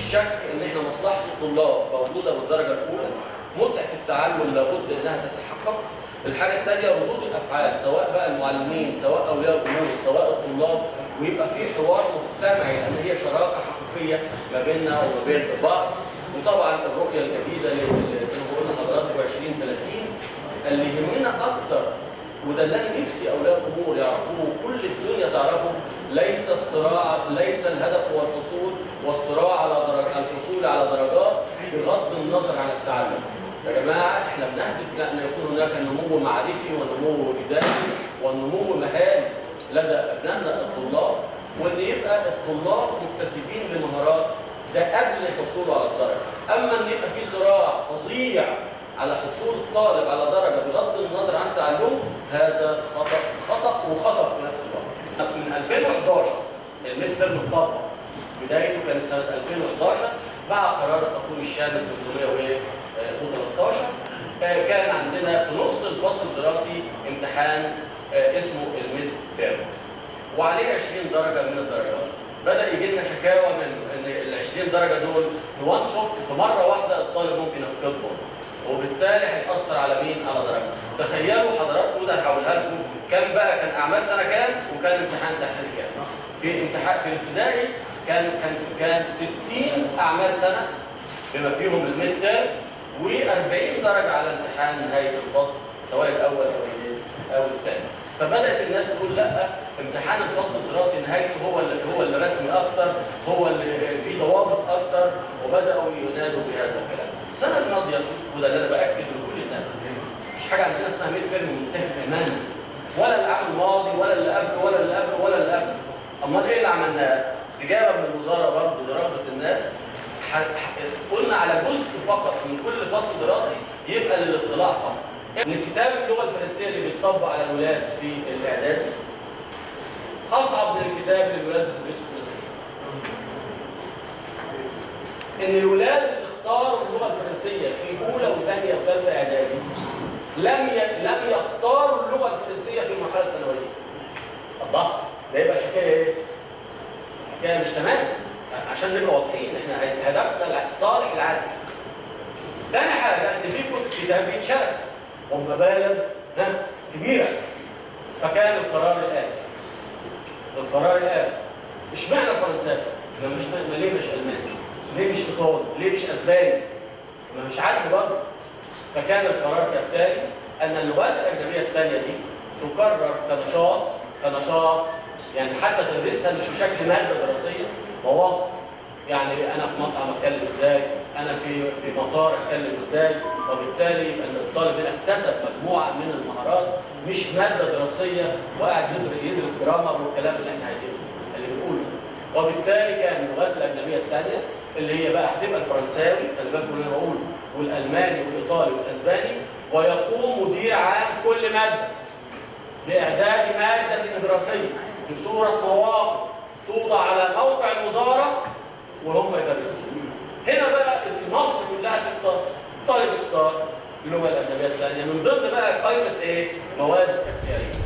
شك ان احنا مصلحه الطلاب موجوده بالدرجه الاولى متعه التعلم لابد انها تتحقق الحاجه الثانيه ردود الافعال سواء بقى المعلمين سواء اولياء الامور سواء الطلاب ويبقى في حوار مجتمعي لان هي شراكه حقيقيه ما بيننا وما بين بعض وطبعا الرؤيه الجديده اللي زي ما قلنا حضراتكم 2030 اللي يهمنا اكتر وده اللي انا نفسي اولياء الامور يعرفوه وكل الدنيا تعرفه ليس الصراع ليس الهدف هو الحصول والصراع على درج الحصول على درجات بغض النظر عن التعلم. يا جماعه احنا بنهدف لان يكون هناك نمو معرفي ونمو اداري ونمو مهاري لدى ابنائنا الطلاب وان يبقى الطلاب مكتسبين لمهارات ده قبل حصوله على الدرجه. اما ان يبقى في صراع فظيع على حصول الطالب على درجه بغض النظر عن تعلمه هذا خطا خطا وخطر في نفس الوقت. من 2011 الميد ترم اتطبق بدايته كانت سنه 2011 مع قرار التقويم الشامل 313 كان عندنا في نص الفصل الدراسي امتحان اسمه الميد ترم وعليه 20 درجه من الدرجات بدا يجي لنا شكاوى من ان ال 20 درجه دول في وان شوت في مره واحده الطالب ممكن يفقدهم وبالتالي هيأثر على مين؟ على درجته. تخيلوا حضراتكم ده هقولها لكم كان بقى كان اعمال سنه كام وكان امتحان داخلي كام؟ في امتحان في الابتدائي كان كان كان 60 اعمال سنه بما فيهم الميد تيرم و40 درجه على امتحان نهايه الفصل سواء الاول او او الثاني. فبدات الناس تقول لا امتحان الفصل الدراسي نهايته هو اللي هو اللي رسمي اكتر هو اللي فيه ضوابط اكتر وبداوا ينادوا بهذا الكلام. السنه الماضيه وده اللي انا باكد لكل الناس مفيش حاجه عندنا اسمها ميد ترم منتهي تماما ولا العام الماضي ولا اللي قبله ولا اللي قبله ولا اللي قبله امال ايه اللي عملناه؟ استجابه من الوزاره برضه لرغبه الناس قلنا على جزء فقط من كل فصل دراسي يبقى للاطلاع فقط. ان كتاب اللغه الفرنسيه اللي بيتطبق على الولاد في الاعداد اصعب من الكتاب اللي الولاد بيدرسوا في ان الولاد اللي اختاروا اللغه الفرنسيه في اولى وثانيه وثالثه اعدادي لم ي... لم يختاروا اللغه الفرنسيه في المرحله الثانويه. الله ده يبقى الحكايه ايه؟ الحكايه مش تمام عشان نبقى واضحين احنا هدفنا الصالح العام. تاني حاجه ان في كتب كتاب بيتشرح وبمبالغ ها كبيره فكان القرار الاتي القرار الاتي اشمعنى الفرنساوي؟ ما مش ما ليه مش الماني؟ ليه مش ايطالي؟ ليه مش اسباني؟ ما مش عادي برضه فكان القرار كالتالي ان اللغات الاجنبيه الثانيه دي تكرر كنشاط كنشاط يعني حتى تدريسها مش بشكل ماده دراسيه مواقف يعني انا في مطعم اتكلم ازاي انا في في مطار اتكلم ازاي وبالتالي ان الطالب هنا اكتسب مجموعه من المهارات مش ماده دراسيه وقاعد يدرس جرامر والكلام اللي احنا عايزينه اللي بنقوله وبالتالي كان اللغات الاجنبيه الثانيه اللي هي بقى هتبقى الفرنساوي خلي بالكم اللي انا بقوله والالماني والايطالي والاسباني ويقوم مدير عام كل ماده باعداد ماده دراسيه بصوره مواقف توضع على موقع الوزاره وهم يدرسون. هنا بقى مصر كلها تختار طالب يختار اللغه الاجنبيه الثانيه من ضمن بقى قائمه ايه؟ مواد اختياريه.